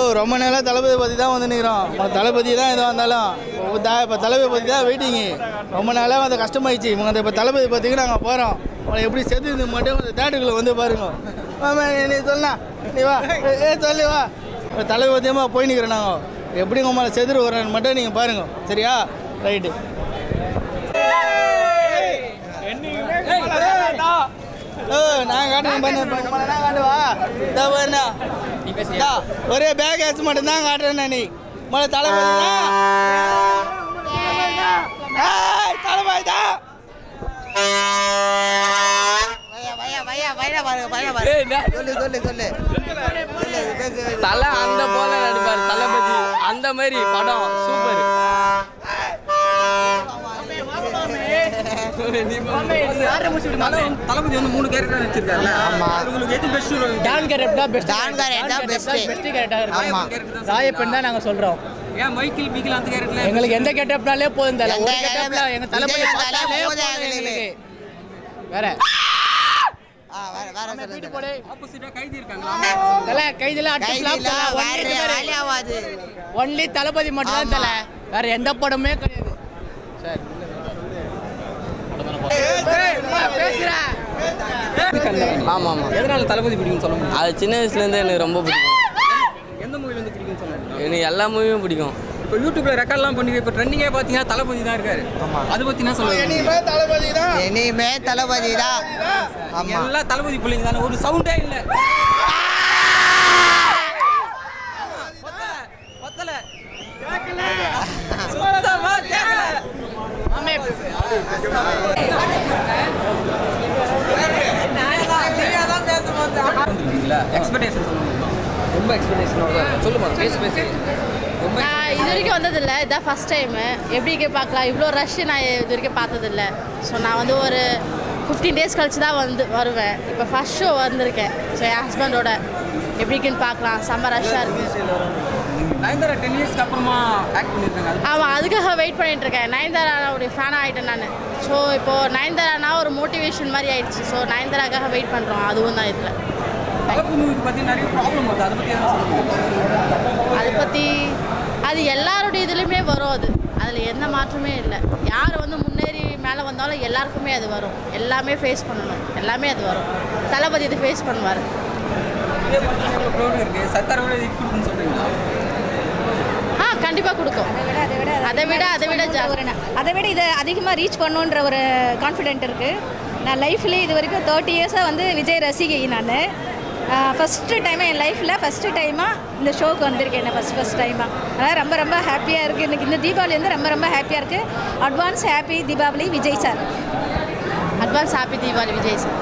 ரொம்ப நாளாக தளபதி பற்றி தான் வந்து நிற்கிறோம் உங்கள் தளபதி தான் எதுவாக இருந்தாலும் இப்போ த இப்போ தளபதி பற்றி தான் வெயிட்டிங்கு ரொம்ப நாளாக வந்து கஷ்டமாயிடுச்சு இவங்க இப்போ தளபதி பற்றிக்கு நாங்கள் போகிறோம் உங்களை எப்படி செத்து மட்டும் அந்த தேட்டருக்குள்ளே வந்து பாருங்க ஆமா நீ சொல்லா நீ வா ஏ, ஏ சொல்லி வா இப்போ தளபதியமாக போய் நிற்கிறோம் நாங்கள் எப்படி உங்க மேலே செதுரு வர்றேன்னு மட்டும் நீங்கள் பாருங்க சரியா ரைட்டு ஓ நான் காட்டுறேன் பண்ண நான் காட்டுவா இதோ பாருண்ணா. இதோ, ஒரே பேக் ஆச்சு மட்டும் தான் காட்டுறேன் நீ மழை தளபதி தான் ஏய், தளபதி தான் சொல்லு சொல்லு சொல்லு தலை அந்த போல நடிப்பார் தளபதி அந்த மாதிரி படம் சூப்பர் தளபதி வந்து மூணு கேரக்டர் நடிச்சிருக்காருல்ல ஆமா. உங்களுக்கு எது பெஸ்ட் டான் கேரக்டர் தான் பெஸ்ட் டான் character தான் best. பெஸ்ட் கேரக்டர் ஆமா. ராயப்பன் தான் நாங்க சொல்றோம் ஏன் மைக்கிள் பிகில் அந்த கேரக்டர்ல எங்களுக்கு எந்த கெட்டப்னாலே போதும் தல எந்த ஒரு கெட்டப்ல getup- எங்க தளபதி விஜய் பார்த்தாலே வந்தாலே போதும் போதும் எங்களுக்கு வேற ஆ, வேற வேற சொல்லு வீட்டு போடு ஆப்போசிட்டா கைதி இருக்காங்களா தல கைதில கைதில வேற வேலையாவாது ஒன்லி தளபதி மட்டும் தான் தல வேற எந்த படமே கிடையாது சார் பேசுறேன் ஆமாம் ஆமாம் எதனால தளபதி பிடிக்கும்னு சொல்ல முடியும் அது சின்ன வயசுலேருந்து எனக்கு ரொம்ப பிடிக்கும் எந்த மூவில வந்து பிடிக்கும்னு சொல்ல முடியும் எனக்கு எல்லா மூவியும் பிடிக்கும் இப்போ யூடியூப்ல ரெக்கார்ட்லாம் பண்ணி இப்போ ட்ரெண்டிங்கே பார்த்தீங்கன்னா தளபதி தான் இருக்காரு அதை பத்தி என்ன சொல்லுவீங்க இனிமே தளபதி தான் இனிமே தளபதி தான் ஆமா எல்லாம் தளபதி பிள்ளைங்க தானே ஒரு சவுண்டே இல்ல பத்தல பத்தல சுத்தமா கேட்கல ஆமே எக்ஸ்பெக்டேஷன் சொல்ல முடியுமா ரொம்ப எக்ஸ்பெக்டேஷன் சொல்லுமா பேசி பேசி ரொம்ப நான் இது வரைக்கும் வந்ததில்லை இதான் ஃபஸ்ட் டைமு எப்படி இருக்கு பார்க்கலாம் இவ்வளோ ரஷ் நான் இது வரைக்கும் பார்த்ததில்ல ஸோ நான் வந்து ஒரு ஃபிஃப்டீன் டேஸ் கழிச்சு தான் வந்து வருவேன் இப்போ ஃபஸ்ட் ஷோ வந்திருக்கேன் ஸோ என் ஹஸ்பண்டோட எப்படி இருக்குன்னு பார்க்கலாம் செம்ம ரஷ்ஷாக இருக்குது நயன்தாரா டென் இயர்ஸ்க்கு அப்புறமா ஆக்ட் பண்ணியிருக்காங்க அது ஆமாம் அதுக்காக வெயிட் பண்ணிட்டு இருக்கேன் நயன்தாராவுடைய ஃபேனாக ஆகிட்டேன் நான் ஸோ இப்போது நயன்தாரானா ஒரு மோட்டிவேஷன் மாதிரி ஆயிடுச்சு ஸோ நயன்தாராக்காக வெயிட் பண்ணுறோம் அதுவும் தான் இதில் தளபதி மூவிக்கு பற்றி நிறைய ப்ராப்ளம் வருது அதை பற்றி என்ன சொல்ல முடியும் அதை பற்றி அது எல்லாருடைய இதுலேயுமே வரும் அது அதில் எந்த மாற்றமே இல்லை யார் வந்து முன்னேறி மேலே வந்தாலும் எல்லாருக்குமே அது வரும் எல்லாமே ஃபேஸ் பண்ணணும் எல்லாமே அது வரும் தளபதி இது ஃபேஸ் பண்ணுவார் இதே பார்த்தீங்கன்னா க்ரௌட் இருக்கு சத்தாரோட இது கொடுக்குன்னு சொல்றீங்களா ஆ கண்டிப்பாக கொடுக்கும் அதை விட அதை விட அதை விட ஜாஸ்தி ஒரு ந- அதை விட இதை அதிகமாக ரீச் பண்ணுன்ற ஒரு கான்ஃபிடென்ட் இருக்குது நான் லைஃப்லேயே இது வரைக்கும் தேர்ட்டி இயர்ஸாக வந்து விஜய் ரசிகை நான் ஃபஸ்ட்டு டைமாக என் லைஃப்பில் ஃபஸ்ட்டு டைமாக இந்த ஷோக்கு வந்திருக்கேன் என்ன ஃபஸ்ட் ஃபஸ்ட் டைமாக அதனால் ரொம்ப ரொம்ப ஹாப்பியாக இருக்குது எனக்கு இந்த தீபாவளி வந்து ரொம்ப ரொம்ப ஹாப்பியாக இருக்குது advance happy Deepavali Vijay sir advance happy Deepavali Vijay sir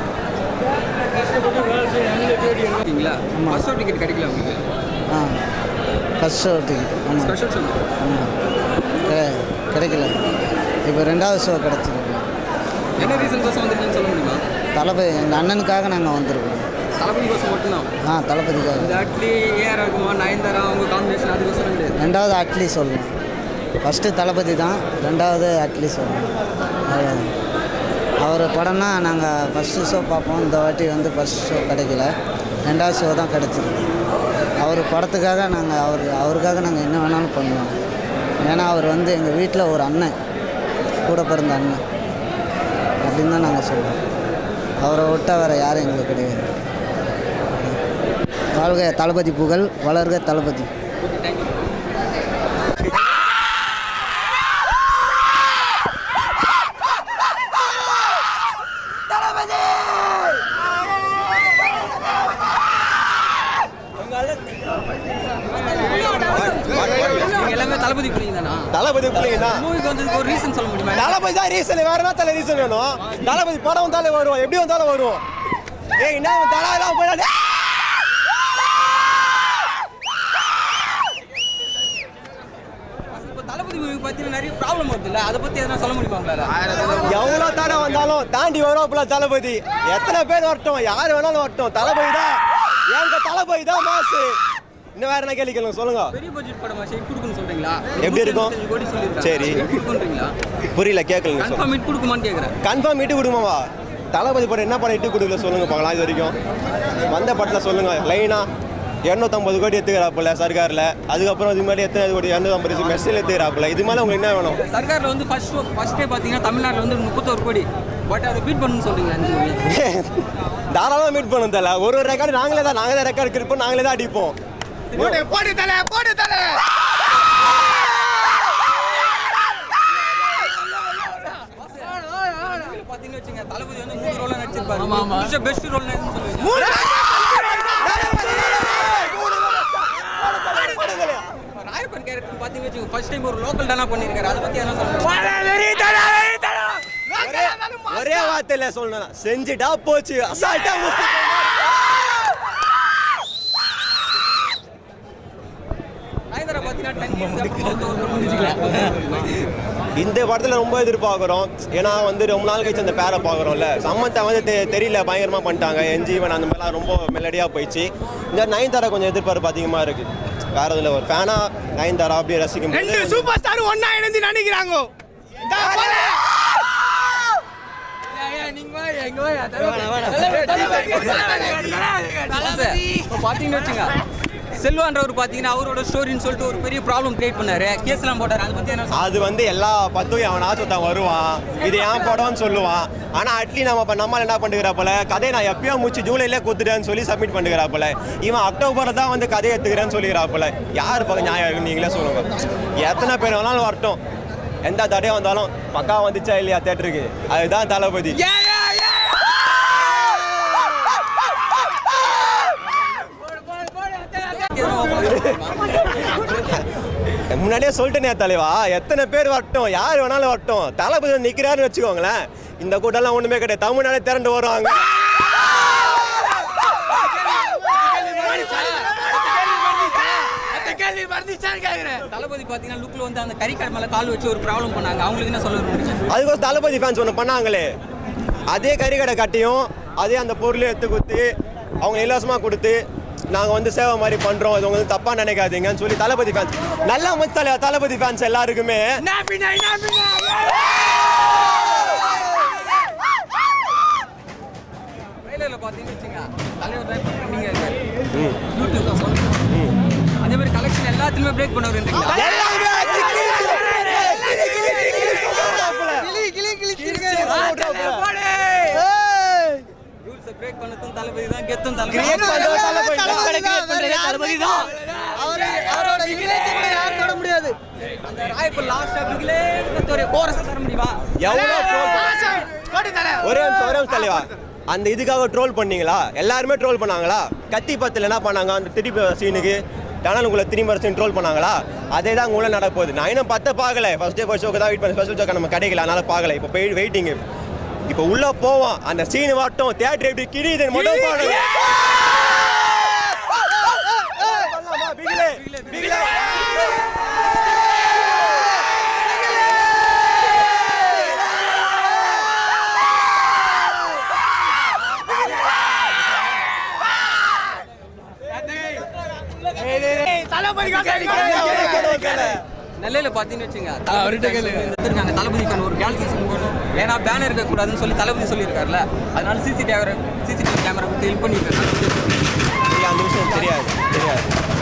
இருக்கீங்களா ஃபர்ஸ்ட் ஷோ டிக்கெட் கிடைக்கல உங்களுக்கு ஆ ஃபஸ்ட் ஷோ டிக்கெட் ஆமாம் ஸ்பெஷல் ஷோ ஆமாம் கிடைக்கல இப்போ ரெண்டாவது ஷோ கிடச்சிருக்கு என்ன ரீசன் கோசம் வந்திருக்கீங்கன்னு சொல்ல முடியுமா தளபதி எங்கள் அண்ணனுக்காக நாங்கள் வந்திருக்கோம் தளபதி கோசம் மட்டும்தான் ஆ தளபதிக்காக இந்த அட்லி ஏஆர் ரகுமான் நயன்தாரா அவங்க காம்பினேஷன் அதுக்கோசரம் கிடையாது ரெண்டாவது அட்லி சொல்லலாம் ஃபஸ்ட்டு தளபதி தான் ரெண்டாவது அட்லி சொல்லலாம் அவ்வளோதான் அவர் படம்னா நாங்கள் ஃபஸ்ட்டு ஷோ பார்ப்போம் இந்த வாட்டி வந்து ஃபஸ்ட் ஷோ கிடைக்கல ரெண்டாவது ஷோ தான் கிடச்சிருக்கு அவர் படத்துக்காக நாங்கள் அவர் அவருக்காக நாங்கள் என்ன வேணாலும் பண்ணுவோம் ஏன்னா அவர் வந்து எங்கள் வீட்டில் ஒரு அண்ணன் கூட பிறந்த அண்ணன் அப்படின்னு தான் நாங்கள் சொல்லுவோம் அவரை விட்டால் வேறு யாரும் எங்களுக்கு கிடையாது வாழ்க தளபதி புகழ் வளர்க தளபதி ஓகே தேங்க்யூ நீங்க எல்லாமே தளபதி பிள்ளைங்க தானா தளபதி பிள்ளைங்க தான் மூவிக்கு வந்ததுக்கு ஒரு ரீசன் சொல்ல முடியுமா தளபதி தான் ரீசன் வேற என்ன தலை ரீசன் வேணும் தளபதி படம் வந்தாலும் வரும் எப்படி வந்தாலும் வரும் ஏய் என்ன தலா எல்லாம் போயிடாது இப்போ தளபதி மூவி பத்தி நிறைய ப்ராப்ளம் வருது இல்ல அதை பத்தி எதனா சொல்ல முடியுமா உங்களால எவ்வளோ தானே வந்தாலும் தாண்டி வரும் அப்பலாம் தளபதி எத்தனை பேர் வரட்டும் யார் வேணாலும் வரட்டும் தளபதி தான் எங்க தளபதி தான் மாசு இன்னும் வேற என்ன கேள்வி கேளுங்க சொல்லுங்க பெரிய பட்ஜெட் படமா ஷெட் கொடுக்குன்னு சொல்றீங்களா எப்படி இருக்கும்? 125 கோடி சொல்லிருக்காங்க சரி. ஷெட் கொடுக்குன்றீங்களா புரியல கேட்கலங்க சொல்லுங்க கன்ஃபார்ம் இட் கொடுக்குமான்னு கேக்குறேன் கன்ஃபார்ம் இட்டு கொடுமாவா தளபதி படம் என்ன படம் இட்டு கொடுக்கல சொல்லுங்க பார்க்கலாம் இது வரைக்கும் வந்த படத்தில் சொல்லுங்க லைனா இரநூத்தம்பது கோடி எடுத்துக்கிறாப்புல சர்க்காரில் அதுக்கப்புறம் இதுக்கு முன்னாடி எத்தனை கோடி இரநூத்தம்பது மெஸ்ஸில் எடுத்துக்கிறாப்புல இது மேலே உங்களுக்கு என்ன வேணும் சர்க்காரில் வந்து ஃபர்ஸ்ட் ஃபர்ஸ்ட் டே பார்த்தீங்கன்னா தமிழ்நாட்டில் வந்து முப்பத்தோரு கோடி பட் அதை பீட் பண்ணணும்னு சொல்றீங்க அந்த மூவி தாராளமாக மீட் பண்ண தல ஒரு ஒரு ரெக்கார்டு நாங்களே தான் நாங்களே தான் ரெக்கார்டு இருப்போம் நாங்களே தான் அடிப்போம் போட்டு தலை போட்டு தலை பார்த்தீங்கன்னு வச்சுங்க தளபதி வந்து மூணு ரோல நடிச்சிருப்பாரு ஆமா ஆமா பெஸ்ட் ரோல் சொல்லுவீங்க ராயப்பன் கேரக்டர் பார்த்தீங்கன்னு வச்சுங்க ஃபர்ஸ்ட் டைம் ஒரு லோக்கல் டானா பண்ணியிருக்காரு அதை பத்தி என்ன சொல்லுங்க ஒரே வார்த்தையில சொல்லணும் செஞ்சுட்டா போச்சு அசால்ட்டா முடிச்சு நயன்தாரா பார்த்தீங்கன்னா டென் இயர்ஸ் இந்த படத்தில் ரொம்ப எதிர்பார்க்குறோம் ஏன்னா வந்து ரொம்ப நாள் கழிச்சு அந்த பேரை பார்க்குறோம்ல சம்மந்தா வந்து தெ- தெரியல பயங்கரமாக பண்ணிட்டாங்க என்ஜீவன் அந்த மாதிரிலாம் ரொம்ப மெலடியாக போயிடுச்சு இந்த நயன்தாரா கொஞ்சம் எதிர்பார்ப்பு அதிகமாக இருக்குது வேற இதில் ஒரு ஃபேனாக நயன்தாரா அப்படியே ரசிக்கும் ரெண்டு போது சூப்பர் ஸ்டார் ஒண்ணா இணைந்து நடிக்கிறாங்க இதா போல. இப்போ பார்த்தீங்கன்னு வச்சுங்க செல்வான்றவர் பார்த்தீங்கன்னா அவரோட ஸ்டோரின்னு சொல்லிட்டு ஒரு பெரிய ப்ராப்ளம் கிரியேட் பண்ணாரு கேஸ்லாம் போட்டாரு அதை பத்தி என்ன சொல்லுங்க? அது வந்து எல்லா பத்தும் எவனாச்சும் ஒருத்தன் வருவான் இது ஏன் படம்னு சொல்லுவான் ஆனால் அட்லி நம்ம இப்போ நம்மால் என்ன பண்ணுகிறாப்பல கதையை நான் எப்பயோ முடிச்சு ஜூலையிலே கொடுத்துட்டேன்னு சொல்லி சப்மிட் பண்ணுகிறாப்பல இவன் அக்டோபரில் தான் வந்து கதையை எடுத்துக்கிறேன்னு சொல்லிக்கிறாப்பல யார் பக்கம் நியாயம் இருக்குன்னு நீங்களே சொல்லுங்க எத்தனை பேர் வேணாலும் வரட்டும் எந்த தடையாக வந்தாலும் பக்கா வந்துச்சா இல்லையா தேட்டருக்கு அதுதான் தளபதி முன்னாடியே சொல்லிட்டேனே தலைவா எத்தனை பேர் வரட்டும் யார் வேணாலும் வரட்டும் தளபதி வந்து நிக்கிறாருன்னு வச்சுக்கோங்களேன் இந்த கூட்டம்லாம் ஒண்ணுமே கிடையாது தமிழ்நாடே திரண்டு வருவாங்க தளபதி பார்த்தீங்கன்னா லுக்ல வந்து அந்த கறிக்கடை மேல கால் வச்சு ஒரு ப்ராப்ளம் பண்ணாங்க அவங்களுக்கு என்ன சொல்ல விரும்புறீங்க அதுக்கோசம் தளபதி ஃபேன்ஸ் ஒன்று பண்ணாங்களே அதே கறிக்கடை கட்டியும் அதே அந்த பொருளை எடுத்து கொடுத்து அவங்க இலவசமாக கொடுத்து நாங்கள் வந்து சேவை மாதிரி பண்ணுறோம் அது உங்களுக்கு தப்பாக நினைக்காதீங்கன்னு சொல்லி தளபதி ஃபேன்ஸ் நல்லா வந்து தலை தளபதி ஃபேன்ஸ் எல்லாருக்குமே ட்ரெயிலரில் பார்த்தீங்கன்னு வச்சுங்க தலைவர் தான் ட்ரெண்டிங்காக இருக்காரு யூடியூப் தான் சொல்லுங்க அதே மாதிரி கலெக்ஷன் எல்லாத்துலயுமே பிரேக் பண்ணவர் ரூல்ஸை பிரேக் பண்ணதும் தளபதி தான் கெத்தும் கிரியேட் தளபதி பண்ணுறது தளபதி தான் அந்த ராயப்பு லாஸ்ட் அப்படிங்களே ஒரு கோரஸ் தர முடியுமா எவ்வளோ ட்ரோல் ஒரே நிமிஷம் ஒரே நிமிஷம் தலைவா அந்த இதுக்காக ட்ரோல் பண்ணீங்களா எல்லாருமே ட்ரோல் பண்ணாங்களா கத்தி பத்தில் என்ன பண்ணாங்க அந்த திருப்பி சீனுக்கு டனலுக்குள்ள திரும்பி வர சீன் ட்ரோல் பண்ணாங்களா அதே தான் உங்களை நடக்க போகுது நான் இன்னும் பத்த பார்க்கல ஃபர்ஸ்ட் டே ஃபர்ஸ்ட் ஷோக்கு தான் வெயிட் பண்ண ஸ்பெஷல் ஷோக்கு நம்ம கிடைக்கல அதனால பார்க்கல இப்போ போய் வெயிட்டிங் இப்போ உள்ள போவோம் அந்த சீன் வாட்டும் தியேட்டர் எப்படி கிரியுது மட்டும் பாருங்க பண்ணலாமா? பிகிலே, பிகிலே. நெல்லையில பாத்தீங்கன்னு வச்சுங்க இருக்காங்க தளபதி fan ஒரு கேர்ள் சீசன் போடும் ஏன்னா பேனர் இருக்க கூடாதுன்னு சொல்லி தளபதி சொல்லியிருக்காருல்ல அதனால சிசிடிவி சிசிடிவி கேமரா கொடுத்து ஹெல்ப் பண்ணியிருக்காரு இல்ல, அந்த விஷயம் தெரியாது தெரியாது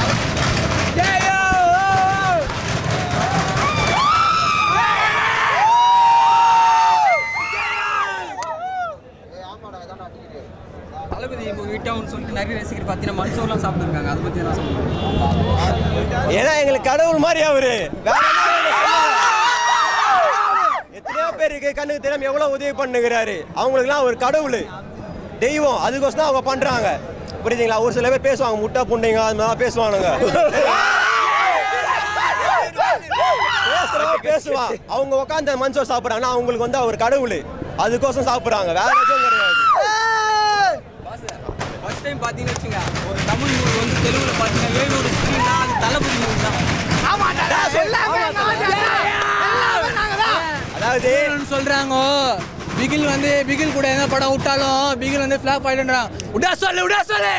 தளபதி விட்டவுன்னு சொல்லிட்டு நிறைய ரசிகர் பார்த்தீங்கன்னா மன்சோர்லாம் சாப்பிட்டுருக்காங்க அதை பத்தி என்ன சொல்லுங்க ஏன்னா எங்களுக்கு கடவுள் மாதிரி அவரு வேற என்ன சொல்ல? எத்தனையோ பேருக்கு கண்ணுக்கு தெரியாம எவ்வளவு உதவி பண்ணுகிறாரு அவங்களுக்குலாம் ஒரு கடவுள் தெய்வம் அதுக்கோசம் தான் அவங்க பண்றாங்க புரியுதுங்களா ஒரு சில பேர் பேசுவாங்க முட்டை புண்டைங்க அது மாதிரி பேசுவானுங்க பேசுறவன் பேசுவான் அவங்க உட்காந்து மனுஷன் சாப்பிட்றாங்கன்னா அவங்களுக்கு வந்து அவர் கடவுள் அதுக்கோசம் சாப்பிட்றாங்க வேற எதுவும் கிடையாது ஃபர்ஸ்ட் டைம் பார்த்தீங்கன்னு வச்சுங்க ஒரு தமிழ் மூவி வந்து தெலுங்குல பார்த்தீங்கன்னா ஏழு ஸ்க்ரீன்னா அது தளபதி மூவி தான் அதாவது சொல்றாங்க பிகில் வந்து பிகில் கூட என்ன படம் விட்டாலும் பிகில் வந்து ஃபிளாப் ஆயிடுன்றான் விடா சொல்லு விடா சொல்லு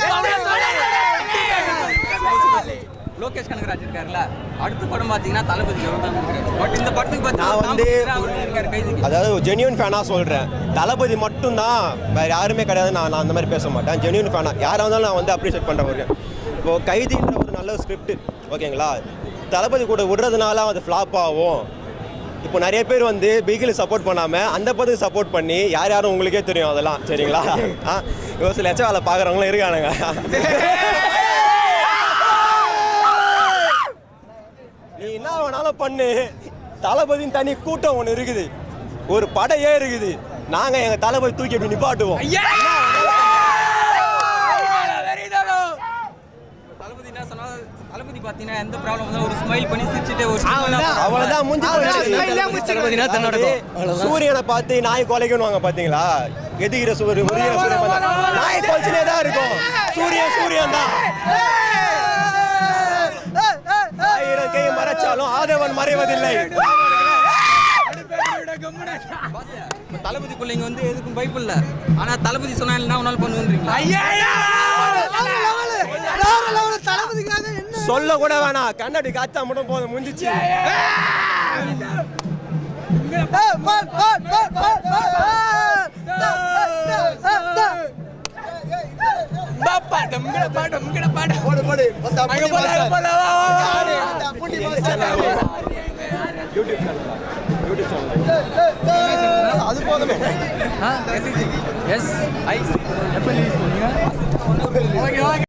லோகேஷ் கனகராஜ் இருக்காருல்ல அடுத்த படம் பார்த்தீங்கன்னா தளபதி அவர் தான் பட் இந்த படத்துக்கு நான் வந்து பார்த்தீங்கன்னா அவர் இருக்காரு கைதிக்கு அதாவது ஜென்யூன் ஃபேனாக சொல்கிறேன் தளபதி மட்டும்தான் வேறு யாருமே கிடையாது நான் நான் அந்த மாதிரி பேச மாட்டேன் ஜென்யூன் ஃபேனாக யாராக இருந்தாலும் நான் வந்து அப்ரிஷியேட் பண்ணுற ஒரு இப்போது கைதின்ற ஒரு நல்ல ஸ்கிரிப்ட் ஓகேங்களா தளபதி கூட விடுறதுனால அது ஃப்ளாப் ஆகும் இப்போ நிறைய பேர் வந்து பிகில் சப்போர்ட் பண்ணாமல் அந்த பதத்துக்கு சப்போர்ட் பண்ணி யார் யாரும் உங்களுக்கே தெரியும் அதெல்லாம் சரிங்களா ஆ இப்போ சில எச்ச வேலை பார்க்குறவங்களும் இருக்கானுங்க நீ என்ன வேணாலும் பண்ணு தளபதியின் தனி கூட்டம் ஒன்று இருக்குது ஒரு படையே இருக்குது நாங்கள் எங்கள் தளபதி தூக்கி அப்படி நிப்பாட்டுவோம் தளபதி என்ன சொன்னா தளபதி பார்த்தீங்கன்னா எந்த ப்ராப்ளம் வந்தாலும் ஒரு ஸ்மைல் பண்ணி சிரிச்சுட்டு ஒரு smile அவ்வளவுதான் முடிஞ்சு போச்சு தளபதினா தன்னடக்கம். அதாவது சூரியனை பார்த்து நாய் கொலைக்கணுவாங்க பாத்தீங்களா எதிகிற சூரியன் முறிகிற சூரியன் பார்த்தா நாய் கொலைச்சுனே தான் இருக்கும் சூரியன் சூரியன் தான் ஆயிரம் கை மறைச்சாலும் ஆதவன் மறைவதில்லை இப்ப தளபதிக்குள்ள இங்க வந்து எதுக்கும் பைப் இல்ல ஆனா தளபதி சொன்னா என்ன வேணாலும் பண்ணுவீங்களா சொல்ல கூட வேணாம் கண்ணாடி காய்ச்சா மட்டும் போதும் முடிஞ்சிச்சு எஸ் ஐ ஓகே ஓகே